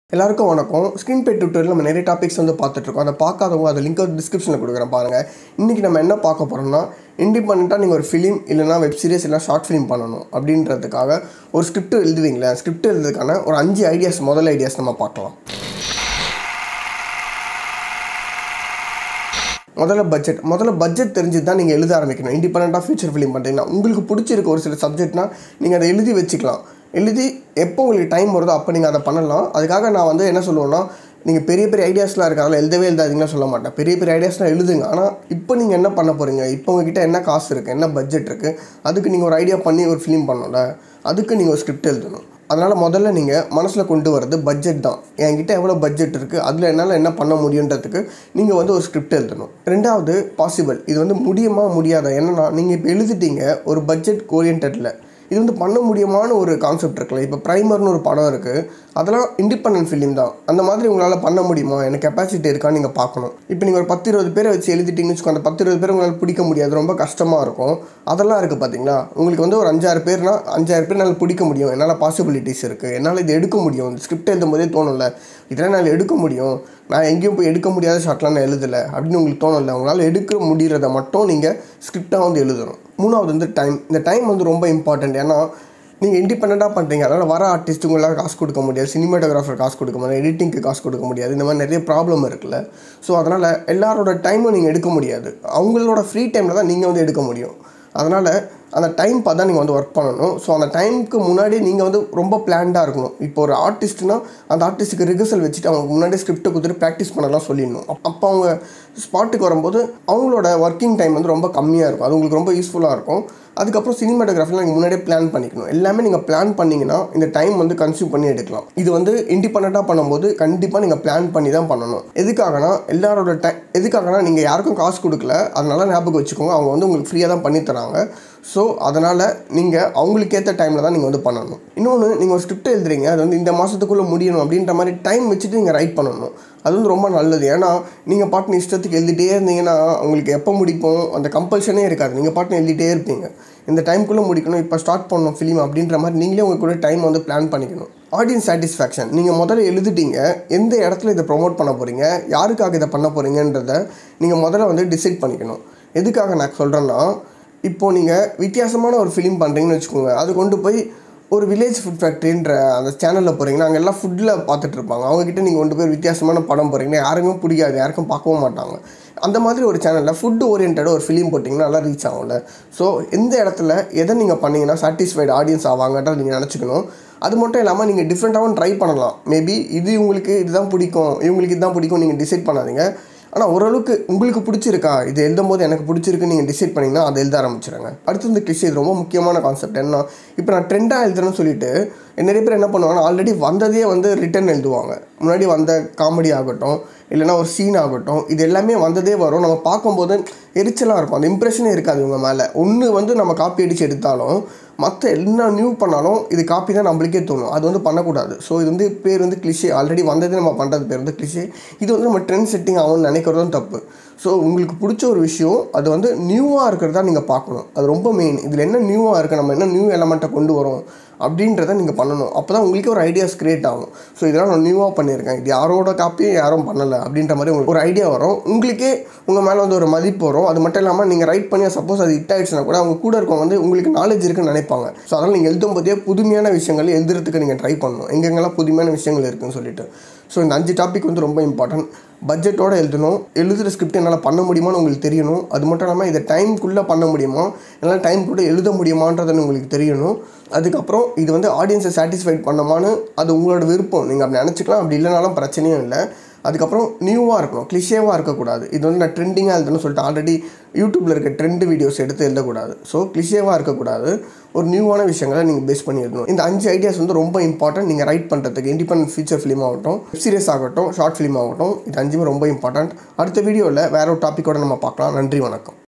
எல்லாருக்கும் வணக்கம் ஸ்க்ரீன் பே ட்விட்டரில் நம்ம நிறைய டாபிக்ஸ் வந்து பார்த்துட்ருக்கோம் அதை பார்க்காதவங்க அதை லிங்க் டிஸ்கிரிப்ஷனில் கொடுக்குறேன் பாருங்கள் இன்றைக்கி நம்ம என்ன பார்க்க போகிறோம்னா இண்டிபெண்ட்டாக நீங்கள் ஒரு ஃபிலிம் இல்லைனா வெப் சீரிஸ் இல்லை ஷார்ட் ஃபிலிம் பண்ணணும் அப்படின்றதுக்காக ஒரு ஸ்கிரிப்ட் எழுதுவீங்களே ஸ்கிரிப்ட் எழுதுறதுக்கான ஒரு அஞ்சு ஐடியாஸ் முதல் ஐடியாஸ் நம்ம பார்க்கலாம் முதல்ல பட்ஜெட் முதல்ல பட்ஜெட் தெரிஞ்சு தான் நீங்கள் எழுத ஆரம்பிக்கணும் இண்டிபெண்ட்டாக ஃபியூச்சர் ஃபிலிம் பண்ணுறீங்கன்னா உங்களுக்கு பிடிச்சிருக்க ஒரு சில சப்ஜெக்ட்னா நீங்கள் அதை எழுதி வச்சுக்கலாம் எழுதி எப்போ உங்களுக்கு டைம் வருதோ அப்போ நீங்கள் அதை பண்ணலாம் அதுக்காக நான் வந்து என்ன சொல்லுவேன்னா நீங்கள் பெரிய பெரிய ஐடியாஸ்லாம் இருக்கு அதெல்லாம் எழுதவே எழுதாதீங்கன்னு சொல்ல மாட்டேன் பெரிய பெரிய ஐடியாஸ்லாம் எழுதுங்க ஆனால் இப்போ நீங்கள் என்ன பண்ண போகிறீங்க இப்போ உங்ககிட்ட என்ன காசு இருக்குது என்ன பட்ஜெட் இருக்குது அதுக்கு நீங்கள் ஒரு ஐடியா பண்ணி ஒரு ஃபிலிம் பண்ணணும்ல அதுக்கு நீங்கள் ஒரு ஸ்கிரிப்ட் எழுதணும் அதனால் முதல்ல நீங்கள் மனசில் கொண்டு வரது பட்ஜெட் தான் என்கிட்ட எவ்வளோ பட்ஜெட் இருக்குது அதில் என்னால் என்ன பண்ண முடியுன்றதுக்கு நீங்கள் வந்து ஒரு ஸ்கிரிப்ட் எழுதணும் ரெண்டாவது பாசிபிள் இது வந்து முடியுமா முடியாதா என்னன்னா நீங்கள் இப்போ எழுதிட்டீங்க ஒரு பட்ஜெட் ஓரியன்டில் இது வந்து பண்ண முடியுமான ஒரு கான்செப்ட் இருக்குல்ல இப்போ ப்ரைமர்னு ஒரு படம் இருக்குது அதெல்லாம் இண்டிபெண்டன்ட் ஃபிலிம் தான் அந்த மாதிரி உங்களால் பண்ண முடியுமா எனக்கு கெப்பாசிட்டி இருக்கான்னு நீங்கள் பார்க்கணும் இப்போ நீங்கள் ஒரு பத்து இருபது பேரை வச்சு எழுதிட்டீங்கன்னு வச்சுக்கோ அந்த பத்து இருபது பேர் உங்களால் பிடிக்க முடியாது ரொம்ப கஷ்டமாக இருக்கும் அதெல்லாம் இருக்குது பார்த்தீங்களா உங்களுக்கு வந்து ஒரு அஞ்சாறு பேர்னா அஞ்சாறு பேர் என்னால் பிடிக்க முடியும் என்னால் பாசிபிலிட்டிஸ் இருக்குது என்னால் இது எடுக்க முடியும் இந்த ஸ்கிரிப்ட் எழுதும் போதே தோணும்ல இதெல்லாம் என்னால் எடுக்க முடியும் நான் எங்கேயும் போய் எடுக்க முடியாத ஷாட்லாம் நான் எழுதலை அப்படின்னு உங்களுக்கு தோணலை உங்களால் எடுக்க முடிகிறத மட்டும் நீங்கள் ஸ்கிரிப்டாக வந்து எழுதணும் மூணாவது வந்து டைம் இந்த டைம் வந்து ரொம்ப இம்பார்ட்டண்ட் ஏன்னா நீங்கள் இண்டிபெண்ட்டாக பண்ணுறீங்க அதனால் வர ஆர்டிஸ்ட் உங்களால் காசு கொடுக்க முடியாது சினிமாட்டோகிராஃபர் காசு கொடுக்க முடியாது எடிட்டிங்க்கு காசு கொடுக்க முடியாது இந்த மாதிரி நிறைய ப்ராப்ளம் இருக்குல்ல ஸோ அதனால் எல்லாரோட டைமும் நீங்கள் எடுக்க முடியாது அவங்களோட ஃப்ரீ டைமில் தான் நீங்கள் வந்து எடுக்க முடியும் அதனால் அந்த டைம் பார்த்து தான் நீங்கள் வந்து ஒர்க் பண்ணணும் ஸோ அந்த டைமுக்கு முன்னாடி நீங்கள் வந்து ரொம்ப பிளான்டாக இருக்கணும் இப்போ ஒரு ஆர்டிஸ்ட்னா அந்த ஆர்டிஸ்ட்டுக்கு ரிஹர்சல் வச்சுட்டு அவங்க முன்னாடி ஸ்கிரிப்டை கொடுத்துட்டு ப்ராக்டிஸ் பண்ணலாம் சொல்லிடணும் அப்~ அப்போ அவங்க ஸ்பாட்டுக்கு வரும்போது அவங்களோட ஒர்க்கிங் டைம் வந்து ரொம்ப கம்மியாக இருக்கும் அது உங்களுக்கு ரொம்ப யூஸ்ஃபுல்லாக இருக்கும் அதுக்கப்புறம் சினிமாட்டோகிராஃபிலாம் நீங்கள் முன்னாடியே பிளான் பண்ணிக்கணும் எல்லாமே நீங்கள் பிளான் பண்ணிங்கன்னா இந்த டைம் வந்து கன்சியூம் பண்ணி எடுக்கலாம் இது வந்து இண்டிபெண்ட்டாக பண்ணும்போது கண்டிப்பாக நீங்கள் பிளான் பண்ணி தான் பண்ணணும் எதுக்காகனா எல்லாரோட டை எதுக்காகனா நீங்கள் யாருக்கும் காசு கொடுக்கல அதனால ஞாபகம் வச்சுக்கோங்க அவங்க வந்து உங்களுக்கு ஃப்ரீயாக தான் பண்ணி தராங்க ஸோ அதனால் நீங்கள் அவங்களுக்கு ஏற்ற டைமில் தான் நீங்கள் வந்து பண்ணணும் இன்னொன்று நீங்கள் ஒரு ஸ்கிரிப்ட் எழுதுறீங்க அது வந்து இந்த மாதத்துக்குள்ளே முடியணும் அப்படின்ற மாதிரி டைம் வச்சுட்டு நீங்கள் ரைட் பண்ணணும் அது வந்து ரொம்ப நல்லது ஏன்னா நீங்கள் பாட்டுன்னு இஷ்டத்துக்கு எழுதிட்டே இருந்தீங்கன்னா உங்களுக்கு எப்போ முடிப்போம் அந்த கம்பல்ஷனே இருக்காது நீங்கள் பாட்டுன்னு எழுதிட்டே இருப்பீங்க இந்த டைம்குள்ளே முடிக்கணும் இப்போ ஸ்டார்ட் பண்ணணும் ஃபிலிம் அப்படின்ற மாதிரி நீங்களே உங்களுக்கு கூட டைம் வந்து பிளான் பண்ணிக்கணும் ஆடியன்ஸ் சாட்டிஸ்ஃபேக்ஷன் நீங்கள் முதல்ல எழுதிட்டீங்க எந்த இடத்துல இதை ப்ரொமோட் பண்ண போகிறீங்க யாருக்காக இதை பண்ண போகிறீங்கன்றத நீங்கள் முதல்ல வந்து டிசைட் பண்ணிக்கணும் எதுக்காக நான் சொல்கிறேன்னா இப்போது நீங்கள் வித்தியாசமான ஒரு ஃபிலிம் பண்ணுறீங்கன்னு வச்சுக்கோங்க அது கொண்டு போய் ஒரு வில்லேஜ் ஃபுட் ஃபேக்ட்ரின்ற அந்த சேனலில் போகிறீங்கன்னா அங்கே எல்லாம் ஃபுட்டில் பார்த்துட்டு இருப்பாங்க அவங்கக்கிட்ட நீங்கள் கொண்டு போய் வித்தியாசமான படம் போகிறீங்கன்னா யாருக்கும் பிடிக்காது யாருக்கும் பார்க்கவும் மாட்டாங்க அந்த மாதிரி ஒரு சேனலில் ஃபுட் ஓரியன்டாக ஒரு ஃபிலிம் போட்டிங்கன்னா நல்லா ரீச் ஆகும்ல ஸோ எந்த இடத்துல எதை நீங்கள் பண்ணீங்கன்னா சாட்டிஸ்ஃபைடு ஆடியன்ஸ் ஆவாங்கன்றத நீங்கள் நினச்சிக்கணும் அது மட்டும் இல்லாமல் நீங்கள் டிஃப்ரெண்ட்டாகவும் ட்ரை பண்ணலாம் மேபி இது உங்களுக்கு இதுதான் பிடிக்கும் இவங்களுக்கு இதுதான் பிடிக்கும் நீங்கள் டிசைட் பண்ணாதீங்க ஆனால் ஓரளவுக்கு உங்களுக்கு பிடிச்சிருக்கா இது எழுதும் போது எனக்கு பிடிச்சிருக்குன்னு நீங்கள் டிசைட் பண்ணிங்கன்னா அதை எழுத ஆரம்பிச்சிடுங்க அடுத்து இந்த கிளிஷ் இது ரொம்ப முக்கியமான கான்செப்ட் என்ன இப்போ நான் ட்ரெண்டாக எழுதுறேன்னு சொல்லிட்டு நிறைய பேர் என்ன பண்ணுவாங்கன்னா ஆல்ரெடி வந்ததே வந்து ரிட்டன் எழுதுவாங்க முன்னாடி வந்த காமெடி ஆகட்டும் இல்லைனா ஒரு சீன் ஆகட்டும் இது எல்லாமே வந்ததே வரும் நம்ம பார்க்கும்போது எரிச்சலாக இருக்கும் அந்த இம்ப்ரெஷனே இருக்காது இவங்க மேலே ஒன்று வந்து நம்ம காப்பி அடித்து எடுத்தாலும் மற்ற என்ன நியூ பண்ணாலும் இது காப்பி தான் நம்மளுக்கே தோணும் அது வந்து பண்ணக்கூடாது ஸோ இது வந்து பேர் வந்து கிளிஷே ஆல்ரெடி வந்ததே நம்ம பண்ணுறது பேர் வந்து கிளிஷே இது வந்து நம்ம ட்ரெண்ட் செட்டிங் ஆகும்னு நினைக்கிறதும் தப்பு ஸோ உங்களுக்கு பிடிச்ச ஒரு விஷயம் அது வந்து நியூவாக இருக்கிறதா நீங்கள் பார்க்கணும் அது ரொம்ப மெயின் இதில் என்ன நியூவாக இருக்குது நம்ம என்ன நியூ எலமெண்ட்டை கொண்டு வரோம் அப்படின்றத நீங்கள் பண்ணணும் அப்போ தான் உங்களுக்கே ஒரு ஐடியாஸ் க்ரியேட் ஆகும் ஸோ இதெல்லாம் நான் நியூவாக பண்ணியிருக்கேன் இது யாரோட காப்பியும் யாரும் பண்ணலை அப்படின்ற மாதிரி உங்களுக்கு ஒரு ஐடியா வரும் உங்களுக்கே உங்கள் மேலே வந்து ஒரு மதிப்பு வரும் அது மட்டும் இல்லாமல் நீங்கள் ரைட் பண்ணி சப்போஸ் அது ஹிட் ஆயிடுச்சுன்னா கூட அவங்க கூட இருக்கவங்க வந்து உங்களுக்கு நாலேஜ் இருக்குன்னு நினைப்பாங்க ஸோ அதனால் நீங்கள் எழுதும் போதே புதுமையான விஷயங்கள் எழுதுறதுக்கு நீங்கள் ட்ரை பண்ணணும் எங்கெங்கெல்லாம் புதுமையான விஷயங்கள் இருக்குன்னு சொல்லிட்டு ஸோ இந்த அஞ்சு டாபிக் வந்து ரொம்ப இம்பார்ட்டன்ட் பட்ஜெட்டோடு எழுதணும் எழுதுகிற ஸ்கிரிப்ட் என்னால் பண்ண முடியுமான்னு உங்களுக்கு தெரியணும் அது மட்டும் இல்லாமல் இதை டைம்குள்ளே பண்ண முடியுமா என்னால் டைம்குள்ளே எழுத முடியுமான்றதுன்னு உங்களுக்கு தெரியணும் அதுக்கப்புறம் இது வந்து ஆடியன்ஸை சாட்டிஸ்ஃபைட் பண்ணமான்னு அது உங்களோட விருப்பம் நீங்கள் அப்படி நினச்சிக்கலாம் அப்படி இல்லைனாலும் பிரச்சனையும் இல்லை அதுக்கப்புறம் நியூவாக இருக்கணும் கிளிஷேவாக இருக்கக்கூடாது இது வந்து நான் ட்ரெண்டிங்காக எழுதணும்னு சொல்லிட்டு ஆல்ரெடி யூடியூப்பில் இருக்க ட்ரெண்ட் வீடியோஸ் எடுத்து எழுதக்கூடாது ஸோ கிளிஷேவாக இருக்கக்கூடாது ஒரு நியூவான விஷயங்களை நீங்கள் பேஸ் பண்ணி எழுதணும் இந்த அஞ்சு ஐடியாஸ் வந்து ரொம்ப இம்பார்ட்டன்ட் நீங்கள் ரைட் பண்ணுறதுக்கு இண்டிபெண்ட் ஃபீச்சர் ஃபிலிம் ஆகட்டும் வெப் சீரிஸ் ஆகட்டும் ஷார்ட் ஃபிலிம் ஆகட்டும் இது அஞ்சுமே ரொம்ப இம்பார்ட்டன்ட் அடுத்த வீடியோவில் வேற ஒரு டாப்பிக்கோட நம்ம பார்க்கலாம் நன்றி வணக்கம்